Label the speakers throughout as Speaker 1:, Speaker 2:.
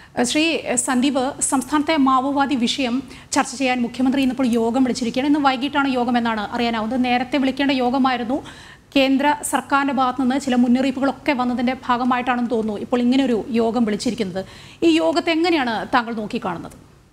Speaker 1: ശ്രീ സന്ദീപ് സംസ്ഥാനത്തെ മാവോവാദി വിഷയം ചർച്ച ചെയ്യാൻ മുഖ്യമന്ത്രി ഇന്നിപ്പോൾ യോഗം വിളിച്ചിരിക്കുകയാണ് ഇന്ന് വൈകിട്ടാണ് യോഗം എന്നാണ് അറിയാനാവുന്നത് നേരത്തെ വിളിക്കേണ്ട യോഗമായിരുന്നു കേന്ദ്ര സർക്കാരിന്റെ ഭാഗത്തു നിന്ന് ചില മുന്നറിയിപ്പുകളൊക്കെ വന്നതിന്റെ ഭാഗമായിട്ടാണെന്ന് തോന്നുന്നു ഇപ്പോൾ ഇങ്ങനൊരു യോഗം വിളിച്ചിരിക്കുന്നത് ഈ യോഗത്തെ എങ്ങനെയാണ് താങ്കൾ നോക്കിക്കാണുന്നത്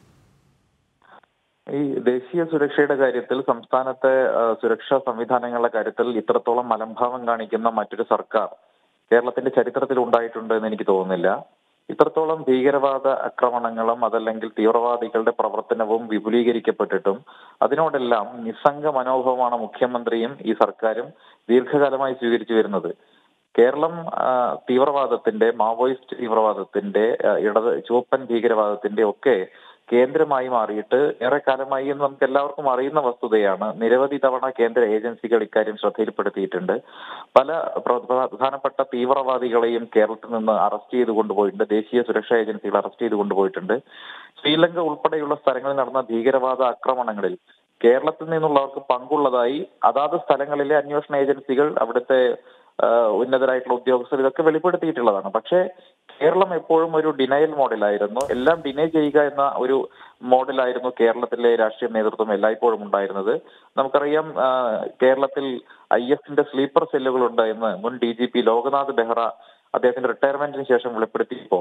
Speaker 2: ഈ ദേശീയ സുരക്ഷയുടെ കാര്യത്തിൽ സംസ്ഥാനത്തെ ആ, സുരക്ഷാ സംവിധാനങ്ങളുടെ കാര്യത്തിൽ ഇത്രത്തോളം മലംഭാവം കാണിക്കുന്ന മറ്റൊരു സർക്കാർ കേരളത്തിന്റെ ചരിത്രത്തിൽ ഉണ്ടായിട്ടുണ്ട് എന്ന് എനിക്ക് തോന്നുന്നില്ല ഇത്രത്തോളം ഭീകരവാദ ആക്രമണങ്ങളും അതല്ലെങ്കിൽ തീവ്രവാദികളുടെ പ്രവർത്തനവും വിപുലീകരിക്കപ്പെട്ടിട്ടും അതിനോടെല്ലാം നിസ്സംഗ മനോഭാവമാണ് മുഖ്യമന്ത്രിയും ഈ സർക്കാരും ദീർഘകാലമായി സ്വീകരിച്ചു വരുന്നത് കേരളം ആ, തീവ്രവാദത്തിന്റെ മാവോയിസ്റ്റ് തീവ്രവാദത്തിന്റെ ആ, ഇടത് ചുവപ്പൻ ഭീകരവാദത്തിന്റെ ഒക്കെ കേന്ദ്രമായി മാറിയിട്ട് ഏറെ കാലമായി എന്ന് നമുക്ക് എല്ലാവർക്കും അറിയുന്ന വസ്തുതയാണ് നിരവധി തവണ കേന്ദ്ര ഏജൻസികൾ ഇക്കാര്യം ശ്രദ്ധയിൽപ്പെടുത്തിയിട്ടുണ്ട് പല പ്ര- പ്രധാനപ്പെട്ട തീവ്രവാദികളെയും കേരളത്തിൽ നിന്ന് അറസ്റ്റ് ചെയ്ത് കൊണ്ടുപോയിട്ടുണ്ട് ദേശീയ സുരക്ഷാ ഏജൻസികൾ അറസ്റ്റ് ചെയ്ത് കൊണ്ടുപോയിട്ടുണ്ട് ശ്രീലങ്ക ഉൾപ്പെടെയുള്ള സ്ഥലങ്ങളിൽ നടന്ന ഭീകരവാദ ആക്രമണങ്ങളിൽ കേരളത്തിൽ നിന്നുള്ളവർക്ക് പങ്കുള്ളതായി അതാത് സ്ഥലങ്ങളിലെ അന്വേഷണ ഏജൻസികൾ അവിടുത്തെ ആ, ഉന്നതരായിട്ടുള്ള ഉദ്യോഗസ്ഥർ ഇതൊക്കെ വെളിപ്പെടുത്തിയിട്ടുള്ളതാണ് പക്ഷേ കേരളം എപ്പോഴും ഒരു ഡിനയൽ മോഡലായിരുന്നു എല്ലാം ഡിനൈ ചെയ്യുക എന്ന ഒരു മോഡലായിരുന്നു കേരളത്തിലെ രാഷ്ട്രീയ നേതൃത്വം എല്ലായ്പ്പോഴും ഉണ്ടായിരുന്നത് നമുക്കറിയാം ആ, കേരളത്തിൽ ഐ എഫിന്റെ സ്ലീപ്പർ സെല്ലുകളുണ്ട് എന്ന് മുൻ D G P Loknath Behera അദ്ദേഹത്തിന്റെ റിട്ടയർമെന്റിന് ശേഷം വെളിപ്പെടുത്തിയപ്പോ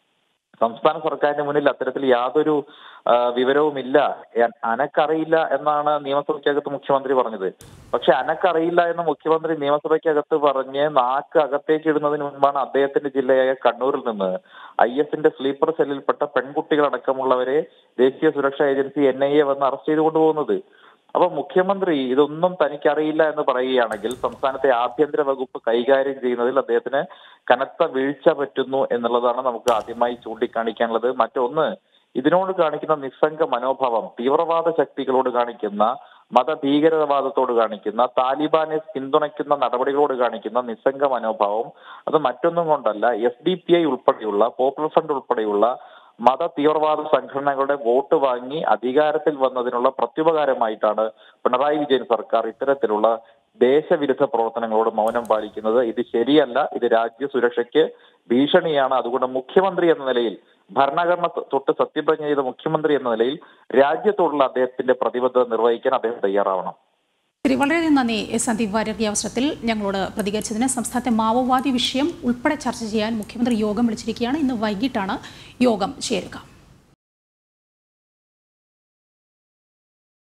Speaker 2: സംസ്ഥാന സർക്കാരിന് മുന്നിൽ അത്തരത്തിൽ യാതൊരു ആ, വിവരവുമില്ല എ- അനക്കറിയില്ല എന്നാണ് നിയമസഭയ്ക്കകത്ത് മുഖ്യമന്ത്രി പറഞ്ഞത് പക്ഷെ അനക്കറിയില്ല എന്ന് മുഖ്യമന്ത്രി നിയമസഭയ്ക്കകത്ത് പറഞ്ഞ് നാക്ക് അകത്തേക്ക് ഇടുന്നതിന് മുൻപാണ് അദ്ദേഹത്തിന്റെ ജില്ലയായ കണ്ണൂരിൽ നിന്ന് ഐ എസിന്റെ സ്ലീപ്പർ സെല്ലിൽപ്പെട്ട പെൺകുട്ടികളടക്കമുള്ളവരെ ദേശീയ സുരക്ഷാ ഏജൻസി എൻ ഐ എ വന്ന് അറസ്റ്റ് ചെയ്ത് കൊണ്ടുപോകുന്നത് അപ്പൊ മുഖ്യമന്ത്രി ഇതൊന്നും തനിക്കറിയില്ല എന്ന് പറയുകയാണെങ്കിൽ സംസ്ഥാനത്തെ ആഭ്യന്തര വകുപ്പ് കൈകാര്യം ചെയ്യുന്നതിൽ അദ്ദേഹത്തിന് കനത്ത വീഴ്ച പറ്റുന്നു എന്നുള്ളതാണ് നമുക്ക് ആദ്യമായി ചൂണ്ടിക്കാണിക്കാനുള്ളത് മറ്റൊന്ന് ഇതിനോട് കാണിക്കുന്ന നിസ്സംഗ മനോഭാവം തീവ്രവാദ ശക്തികളോട് കാണിക്കുന്ന മതഭീകരവാദത്തോട് കാണിക്കുന്ന താലിബാനെ പിന്തുണയ്ക്കുന്ന നടപടികളോട് കാണിക്കുന്ന നിസ്സംഗ മനോഭാവം അത് മറ്റൊന്നും കൊണ്ടല്ല എസ് ഡി പി ഐ ഉൾപ്പെടെയുള്ള പോപ്പുലർ ഫ്രണ്ട് ഉൾപ്പെടെയുള്ള മത തീവ്രവാദ സംഘടനകളുടെ വോട്ട് വാങ്ങി അധികാരത്തിൽ വന്നതിനുള്ള പ്രത്യുപകാരമായിട്ടാണ് പിണറായി വിജയൻ സർക്കാർ ഇത്തരത്തിലുള്ള ദേശവിരുദ്ധ പ്രവർത്തനങ്ങളോട് മൗനം പാലിക്കുന്നത് ഇത് ശരിയല്ല ഇത് രാജ്യ സുരക്ഷയ്ക്ക് ഭീഷണിയാണ് അതുകൊണ്ട് മുഖ്യമന്ത്രി എന്ന നിലയിൽ ഭരണഘടന തൊട്ട് സത്യപ്രതിജ്ഞ ചെയ്ത മുഖ്യമന്ത്രി എന്ന നിലയിൽ രാജ്യത്തോടുള്ള അദ്ദേഹത്തിന്റെ പ്രതിബദ്ധത നിർവഹിക്കാൻ അദ്ദേഹം തയ്യാറാവണം
Speaker 1: ശരി വളരെയധികം നന്ദി സന്ദീപ് വാര്യർ ഈ അവസരത്തിൽ ഞങ്ങളോട് പ്രതികരിച്ചതിന് സംസ്ഥാനത്തെ മാവോവാദി വിഷയം ഉൾപ്പെടെ ചർച്ച ചെയ്യാൻ മുഖ്യമന്ത്രി യോഗം വിളിച്ചിരിക്കുകയാണ് ഇന്ന് വൈകിട്ടാണ് യോഗം ചേരുക